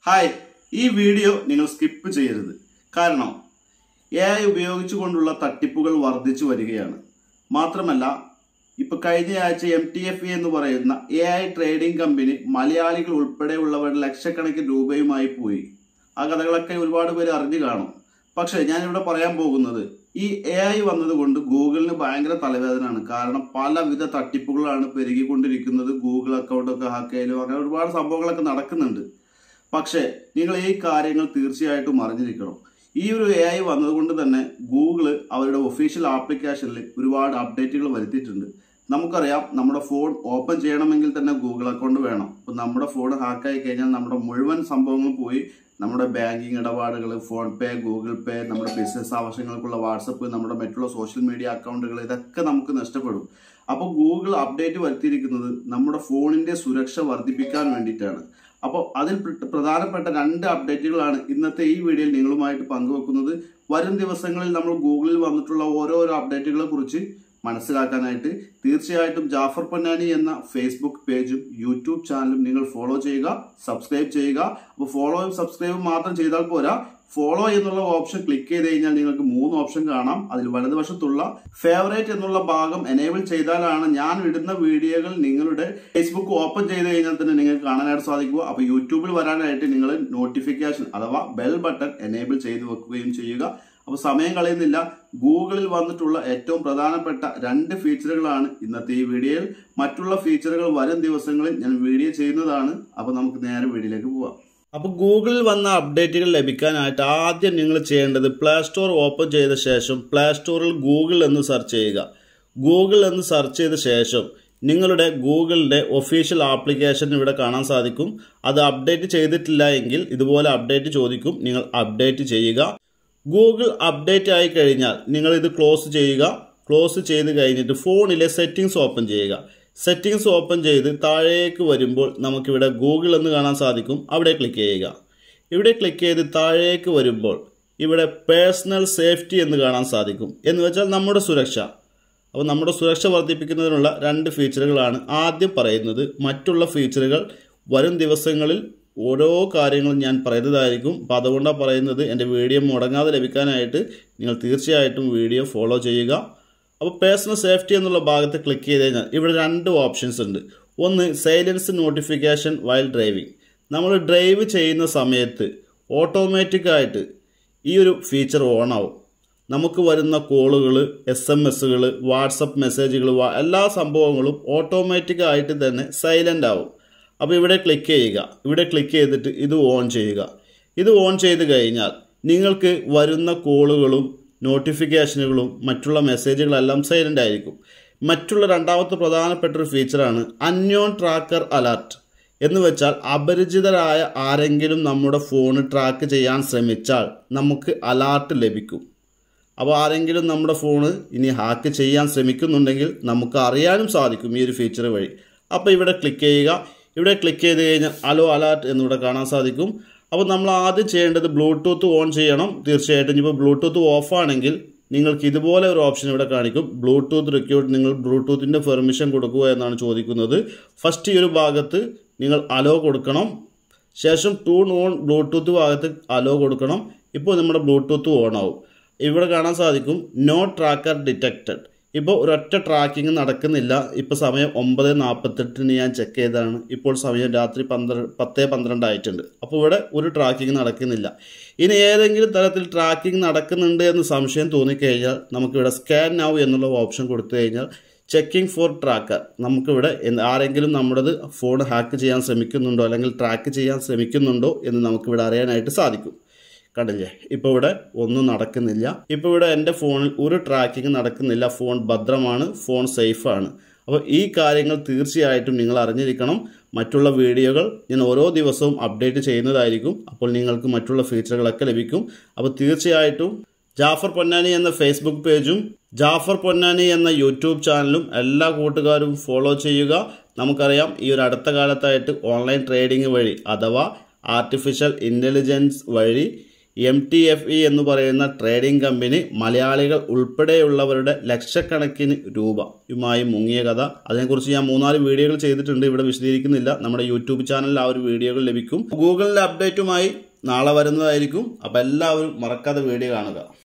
hi ഈ video നിങ്ങൾ skip ചെയ്യരുത് കാരണം എ ഐ ഉപയോഗിച്ചുകൊണ്ടുള്ള തട്ടിപ്പുകൾ വർദ്ധിച്ചു വരികയാണ് മാത്രമല്ല ഇപ്പൊ കഴിഞ്ഞ ആഴ്ച എം ടി എഫ് എന്ന് പറയുന്ന എ ഐ ട്രേഡിംഗ് കമ്പനി മലയാളികൾ ഉൾപ്പെടെയുള്ളവർ ലക്ഷക്കണക്കിന് രൂപയുമായി പോയി ആ കഥകളൊക്കെ ഒരുപാട് പേര് അറിഞ്ഞു കാണും പക്ഷേ ഞാനിവിടെ പറയാൻ പോകുന്നത് ഈ എ ഐ വന്നതുകൊണ്ട് ഗൂഗിളിന് ഭയങ്കര തലവേദനയാണ് കാരണം പലവിധ തട്ടിപ്പുകളാണ് പെരുകിക്കൊണ്ടിരിക്കുന്നത് ഗൂഗിൾ അക്കൗണ്ടൊക്കെ ഹാക്ക് ചെയ്യലും അങ്ങനെ ഒരുപാട് സംഭവങ്ങളൊക്കെ നടക്കുന്നുണ്ട് പക്ഷേ നിങ്ങൾ ഈ കാര്യങ്ങൾ തീർച്ചയായിട്ടും അറിഞ്ഞിരിക്കണം ഈ ഒരു എ ഐ വന്നതുകൊണ്ട് തന്നെ ഗൂഗിള് അവരുടെ ഒഫീഷ്യൽ ആപ്ലിക്കേഷനിൽ ഒരുപാട് അപ്ഡേറ്റുകൾ വരുത്തിയിട്ടുണ്ട് നമുക്കറിയാം നമ്മുടെ ഫോൺ ഓപ്പൺ ചെയ്യണമെങ്കിൽ തന്നെ ഗൂഗിൾ അക്കൗണ്ട് വേണം ഇപ്പം നമ്മുടെ ഫോൺ ഹാക്കായി കഴിഞ്ഞാൽ നമ്മുടെ മുഴുവൻ സംഭവങ്ങൾ പോയി നമ്മുടെ ബാങ്കിങ് ഇടപാടുകൾ ഫോൺ പേ ഗൂഗിൾ പേ നമ്മുടെ ബിസിനസ് ആവശ്യങ്ങൾക്കുള്ള വാട്സപ്പ് നമ്മുടെ മറ്റുള്ള സോഷ്യൽ മീഡിയ അക്കൗണ്ടുകൾ ഇതൊക്കെ നമുക്ക് നഷ്ടപ്പെടും അപ്പോൾ ഗൂഗിൾ അപ്ഡേറ്റ് വരുത്തിയിരിക്കുന്നത് നമ്മുടെ ഫോണിന്റെ സുരക്ഷ വർദ്ധിപ്പിക്കാൻ വേണ്ടിയിട്ടാണ് അപ്പോൾ അതിൽ പ്ര- പ്രധാനപ്പെട്ട രണ്ട് അപ്ഡേറ്റുകളാണ് ഇന്നത്തെ ഈ വീഡിയോയിൽ നിങ്ങളുമായിട്ട് പങ്കുവെക്കുന്നത് വരും ദിവസങ്ങളിൽ നമ്മൾ ഗൂഗിളിൽ വന്നിട്ടുള്ള ഓരോരോ അപ്ഡേറ്റുകളെ കുറിച്ച് മനസ്സിലാക്കാനായിട്ട് തീർച്ചയായിട്ടും ജാഫർ പൊന്നാനി എന്ന ഫേസ്ബുക്ക് പേജും യൂട്യൂബ് ചാനലും നിങ്ങൾ ഫോളോ ചെയ്യുക സബ്സ്ക്രൈബ് ചെയ്യുക അപ്പോൾ ഫോളോയും സബ്സ്ക്രൈബും മാത്രം ചെയ്താൽ പോരാ ഫോളോ എന്നുള്ള ഓപ്ഷൻ ക്ലിക്ക് ചെയ്ത് കഴിഞ്ഞാൽ നിങ്ങൾക്ക് മൂന്ന് ഓപ്ഷൻ കാണാം അതിൽ വലതുവശത്തുള്ള ഫേവറേറ്റ് എന്നുള്ള ഭാഗം എനേബിൾ ചെയ്താലാണ് ഞാൻ ഇടുന്ന വീഡിയോകൾ നിങ്ങളുടെ ഫേസ്ബുക്ക് ഓപ്പൺ ചെയ്ത് കഴിഞ്ഞാൽ തന്നെ നിങ്ങൾക്ക് കാണാനായിട്ട് സാധിക്കുക അപ്പോൾ യൂട്യൂബിൽ വരാനായിട്ട് നിങ്ങൾ നോട്ടിഫിക്കേഷൻ അഥവാ ബെൽ ബട്ടൺ എനേബിൾ ചെയ്ത് വെക്കുകയും ചെയ്യുക അപ്പോൾ സമയം കളയുന്നില്ല ഗൂഗിളിൽ വന്നിട്ടുള്ള ഏറ്റവും പ്രധാനപ്പെട്ട രണ്ട് ഫീച്ചറുകളാണ് ഇന്നത്തെ ഈ വീഡിയോയിൽ മറ്റുള്ള ഫീച്ചറുകൾ വരും ദിവസങ്ങളിൽ ഞാൻ വീഡിയോ ചെയ്യുന്നതാണ് അപ്പോൾ നമുക്ക് നേരെ വീഡിയോയിലേക്ക് പോവാം അപ്പോൾ ഗൂഗിളിൽ വന്ന അപ്ഡേറ്റുകൾ ലഭിക്കാനായിട്ട് ആദ്യം നിങ്ങൾ ചെയ്യേണ്ടത് പ്ലേ സ്റ്റോർ ഓപ്പൺ ചെയ്ത ശേഷം പ്ലേ സ്റ്റോറിൽ ഗൂഗിൾ എന്ന് സെർച്ച് ചെയ്യുക ഗൂഗിൾ എന്ന് സെർച്ച് ചെയ്ത ശേഷം നിങ്ങളുടെ ഗൂഗിളിൻ്റെ ഒഫീഷ്യൽ ആപ്ലിക്കേഷൻ ഇവിടെ കാണാൻ സാധിക്കും അത് അപ്ഡേറ്റ് ചെയ്തിട്ടില്ല എങ്കിൽ ഇതുപോലെ അപ്ഡേറ്റ് ചോദിക്കും നിങ്ങൾ അപ്ഡേറ്റ് ചെയ്യുക ഗൂഗിൾ അപ്ഡേറ്റ് ആയി കഴിഞ്ഞാൽ നിങ്ങൾ ഇത് ക്ലോസ് ചെയ്യുക ക്ലോസ് ചെയ്ത് കഴിഞ്ഞിട്ട് ഫോണിലെ സെറ്റിംഗ്സ് ഓപ്പൺ ചെയ്യുക സെറ്റിംഗ്സ് ഓപ്പൺ ചെയ്ത് താഴേക്ക് വരുമ്പോൾ നമുക്കിവിടെ ഗൂഗിൾ എന്ന് കാണാൻ സാധിക്കും അവിടെ ക്ലിക്ക് ചെയ്യുക ഇവിടെ ക്ലിക്ക് ചെയ്ത് താഴേക്ക് വരുമ്പോൾ ഇവിടെ പേഴ്സണൽ സേഫ്റ്റി എന്ന് കാണാൻ സാധിക്കും എന്ന് വെച്ചാൽ നമ്മുടെ സുരക്ഷ അപ്പോൾ നമ്മുടെ സുരക്ഷ വർദ്ധിപ്പിക്കുന്നതിനുള്ള രണ്ട് ഫീച്ചറുകളാണ് ആദ്യം പറയുന്നത് മറ്റുള്ള ഫീച്ചറുകൾ വരും ദിവസങ്ങളിൽ ഓരോ കാര്യങ്ങളും ഞാൻ പറയുന്നതായിരിക്കും അപ്പോൾ അതുകൊണ്ടാണ് പറയുന്നത് എൻ്റെ വീഡിയോ മുടങ്ങാതെ ലഭിക്കാനായിട്ട് നിങ്ങൾ തീർച്ചയായിട്ടും വീഡിയോ ഫോളോ ചെയ്യുക അപ്പോൾ പേഴ്സണൽ സേഫ്റ്റി എന്നുള്ള ഭാഗത്ത് ക്ലിക്ക് ചെയ്ത് കഴിഞ്ഞാൽ ഇവിടെ രണ്ട് ഓപ്ഷൻസ് ഉണ്ട് ഒന്ന് സൈലൻസ് നോട്ടിഫിക്കേഷൻ വൈൽ ഡ്രൈവിംഗ് നമ്മൾ ഡ്രൈവ് ചെയ്യുന്ന സമയത്ത് ഓട്ടോമാറ്റിക്കായിട്ട് ഈ ഒരു ഫീച്ചർ ഓൺ ആവും നമുക്ക് വരുന്ന കോളുകൾ എസ് എം എസ്സുകൾ വാട്സപ്പ് മെസ്സേജുകൾ എല്ലാ സംഭവങ്ങളും ഓട്ടോമാറ്റിക്കായിട്ട് തന്നെ സൈലൻ്റ് ആവും അപ്പോൾ ഇവിടെ ക്ലിക്ക് ചെയ്യുക ഇവിടെ ക്ലിക്ക് ചെയ്തിട്ട് ഇത് ഓൺ ചെയ്യുക ഇത് ഓൺ ചെയ്ത് കഴിഞ്ഞാൽ നിങ്ങൾക്ക് വരുന്ന കോളുകളും നോട്ടിഫിക്കേഷനുകളും മറ്റുള്ള മെസ്സേജുകളെല്ലാം സൈലൻ്റ് ആയിരിക്കും മറ്റുള്ള രണ്ടാമത്തെ പ്രധാനപ്പെട്ട ഒരു ഫീച്ചറാണ് അന്യോൺ ട്രാക്കർ അലർട്ട് എന്ന് വെച്ചാൽ അപരിചിതരായ ആരെങ്കിലും നമ്മുടെ ഫോൺ ട്രാക്ക് ചെയ്യാൻ ശ്രമിച്ചാൽ നമുക്ക് അലാർട്ട് ലഭിക്കും അപ്പോൾ ആരെങ്കിലും നമ്മുടെ ഫോണ് ഇനി ഹാക്ക് ചെയ്യാൻ ശ്രമിക്കുന്നുണ്ടെങ്കിൽ നമുക്ക് അറിയാനും സാധിക്കും ഈ ഒരു ഫീച്ചർ വഴി അപ്പോൾ ഇവിടെ ക്ലിക്ക് ചെയ്യുക ഇവിടെ ക്ലിക്ക് ചെയ്ത് കഴിഞ്ഞാൽ അലോ അലാർട്ട് എന്നിവിടെ കാണാൻ സാധിക്കും അപ്പോൾ നമ്മൾ ആദ്യം ചെയ്യേണ്ടത് ബ്ലൂടൂത്ത് ഓൺ ചെയ്യണം തീർച്ചയായിട്ടും ഇപ്പോൾ ബ്ലൂടൂത്ത് ഓഫ് ആണെങ്കിൽ നിങ്ങൾക്ക് ഇതുപോലെ ഒരു ഓപ്ഷൻ ഇവിടെ കാണിക്കും ബ്ലൂടൂത്ത് റിക്യൂട്ട് നിങ്ങൾ ബ്ലൂടൂത്തിൻ്റെ പെർമിഷൻ കൊടുക്കുക എന്നാണ് ചോദിക്കുന്നത് ഫസ്റ്റ് ഈ ഒരു ഭാഗത്ത് നിങ്ങൾ അലോ കൊടുക്കണം ശേഷം ടൂൺ ഓൺ ബ്ലൂടൂത്ത് ഭാഗത്ത് അലോ കൊടുക്കണം ഇപ്പോൾ നമ്മുടെ ബ്ലൂടൂത്ത് ഓൺ ആവും ഇവിടെ കാണാൻ സാധിക്കും നോ ട്രാക്കർ ഡിറ്റക്റ്റഡ് ഇപ്പോൾ ഒരൊറ്റ ട്രാക്കിംഗ് നടക്കുന്നില്ല ഇപ്പോൾ സമയം ഒമ്പത് നാൽപ്പത്തെട്ടിന് ഞാൻ ചെക്ക് ചെയ്തതാണ് ഇപ്പോൾ സമയം രാത്രി പന്ത്രണ്ട് പത്ത് പന്ത്രണ്ട് ആയിട്ടുണ്ട് അപ്പോൾ ഇവിടെ ഒരു ട്രാക്കിംഗ് നടക്കുന്നില്ല ഇനി ഏതെങ്കിലും തരത്തിൽ ട്രാക്കിംഗ് നടക്കുന്നുണ്ട് എന്ന് സംശയം തോന്നിക്കഴിഞ്ഞാൽ നമുക്കിവിടെ സ്കാൻ നൗ എന്നുള്ള ഓപ്ഷൻ കൊടുത്തു കഴിഞ്ഞാൽ ചെക്കിംഗ് ഫോർ ട്രാക്കർ നമുക്കിവിടെ എന്ത് ആരെങ്കിലും നമ്മുടേത് ഫോൺ ഹാക്ക് ചെയ്യാൻ ശ്രമിക്കുന്നുണ്ടോ അല്ലെങ്കിൽ ട്രാക്ക് ചെയ്യാൻ ശ്രമിക്കുന്നുണ്ടോ എന്ന് നമുക്കിവിടെ അറിയാനായിട്ട് സാധിക്കും കണ്ടില്ലേ ഇപ്പോൾ ഇവിടെ ഒന്നും നടക്കുന്നില്ല ഇപ്പോൾ ഇവിടെ എൻ്റെ ഫോണിൽ ഒരു ട്രാക്കിംഗ് നടക്കുന്നില്ല ഫോൺ ഭദ്രമാണ് ഫോൺ സേഫാണ് അപ്പോൾ ഈ കാര്യങ്ങൾ തീർച്ചയായിട്ടും നിങ്ങൾ അറിഞ്ഞിരിക്കണം മറ്റുള്ള വീഡിയോകൾ ഞാൻ ഓരോ ദിവസവും അപ്ഡേറ്റ് ചെയ്യുന്നതായിരിക്കും അപ്പോൾ നിങ്ങൾക്ക് മറ്റുള്ള ഫീച്ചറുകളൊക്കെ ലഭിക്കും അപ്പോൾ തീർച്ചയായിട്ടും ജാഫർ പൊന്നാനി എന്ന ഫേസ്ബുക്ക് പേജും ജാഫർ പൊന്നാനി എന്ന യൂട്യൂബ് ചാനലും എല്ലാ കൂട്ടുകാരും ഫോളോ ചെയ്യുക നമുക്കറിയാം ഈ ഒരു അടുത്ത കാലത്തായിട്ട് ഓൺലൈൻ ട്രേഡിംഗ് വഴി അഥവാ ആർട്ടിഫിഷ്യൽ ഇൻ്റലിജൻസ് വഴി എം ടി എഫ് ഇ എന്ന് പറയുന്ന ട്രേഡിംഗ് കമ്പനി മലയാളികൾ ഉൾപ്പെടെയുള്ളവരുടെ ലക്ഷക്കണക്കിന് രൂപയുമായി മുങ്ങിയ കഥ അതിനെക്കുറിച്ച് ഞാൻ മൂന്നാല് വീഡിയോകൾ ചെയ്തിട്ടുണ്ട് ഇവിടെ വിശദീകരിക്കുന്നില്ല നമ്മുടെ യൂട്യൂബ് ചാനലിൽ ആ ഒരു വീഡിയോകൾ ലഭിക്കും ഗൂഗിളിലെ അപ്ഡേറ്റുമായി നാളെ വരുന്നതായിരിക്കും അപ്പോൾ എല്ലാവരും മറക്കാതെ വീഡിയോ കാണുക